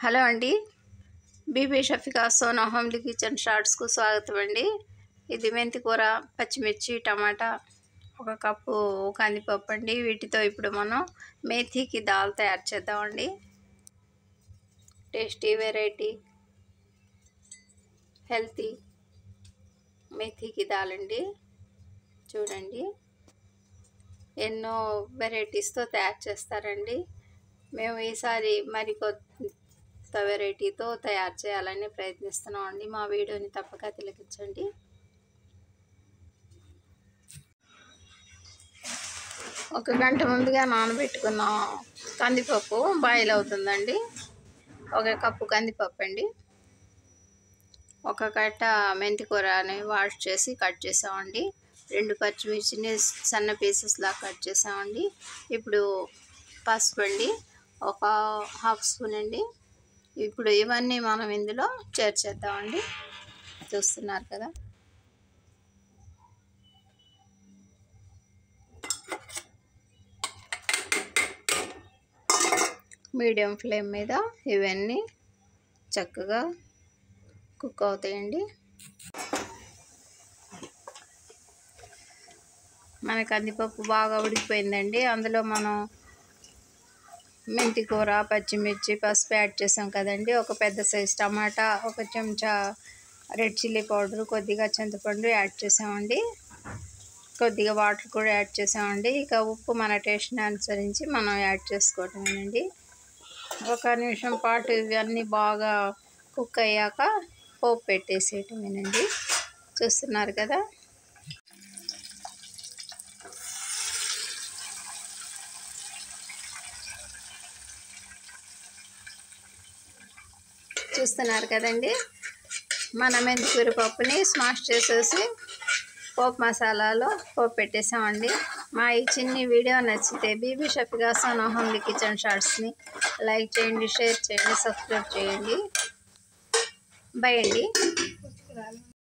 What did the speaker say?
hello అండి Bibi Shafika Sona homely kitchen షార్ట్స్కు స్వాగతం అండి ఇది మెంతి కూర పచ్చిమిర్చి టమాటా ఒక కప్పు కందిపప్పు అండి వీటితో ఇప్పుడు మనం మేథీకి దాల్ తయారు చేద్దామండి టేస్టీ వెరైటీ హెల్తీ మేథీకి దాల్ అండి చూడండి ఎన్నో వెరైటీస్తో తయారు చేస్తారండి మేము ఈసారి మరి కొత్త వెరైటీతో తయారు చేయాలని ప్రయత్నిస్తున్నాం అండి మా వీడియోని తప్పక తిలకించండి ఒక గంట ముందుగా నానబెట్టుకున్న కందిపప్పు బాయిల్ అవుతుందండి ఒక కప్పు కందిపప్పు అండి ఒక కట్ట మెంతి కూరని వాష్ చేసి కట్ చేసామండి రెండు పచ్చిమిర్చిని సన్న పీసెస్లా కట్ చేసామండి ఇప్పుడు పసుపు అండి ఒక హాఫ్ స్పూన్ అండి ఇప్పుడు ఇవన్నీ మనం ఇందులో చేర్చేద్దామండి చూస్తున్నారు కదా మీడియం ఫ్లేమ్ మీద ఇవన్నీ చక్కగా కుక్ అవుతాయండి మన కందిపప్పు బాగా ఉడికిపోయిందండి అందులో మనం మెంతి కూర పచ్చిమిర్చి పసుపు యాడ్ చేసాం కదండి ఒక పెద్ద సైజ్ టమాటా ఒక చెంచా రెడ్ చిల్లీ పౌడర్ కొద్దిగా చింతపండు యాడ్ చేసామండి కొద్దిగా వాటర్ కూడా యాడ్ చేసామండి ఇక ఉప్పు మన టేస్ట్ని అనుసరించి మనం యాడ్ చేసుకోవటమేనండి ఒక నిమిషం పాటు ఇవన్నీ బాగా కుక్ అయ్యాక పోపు పెట్టేసేయటమేనండి చూస్తున్నారు కదా చూస్తున్నారు కదండి మన మెంతికూర పప్పుని స్మాష్ చేసేసి పోపు మసాలాలో పోపు పెట్టేసామండి మా ఈ చిన్ని వీడియో నచ్చితే బీబీ షఫిగా సోనా హోమ్లీ కిచెన్ షార్ట్స్ని లైక్ చేయండి షేర్ చేయండి సబ్స్క్రైబ్ చేయండి బై అండి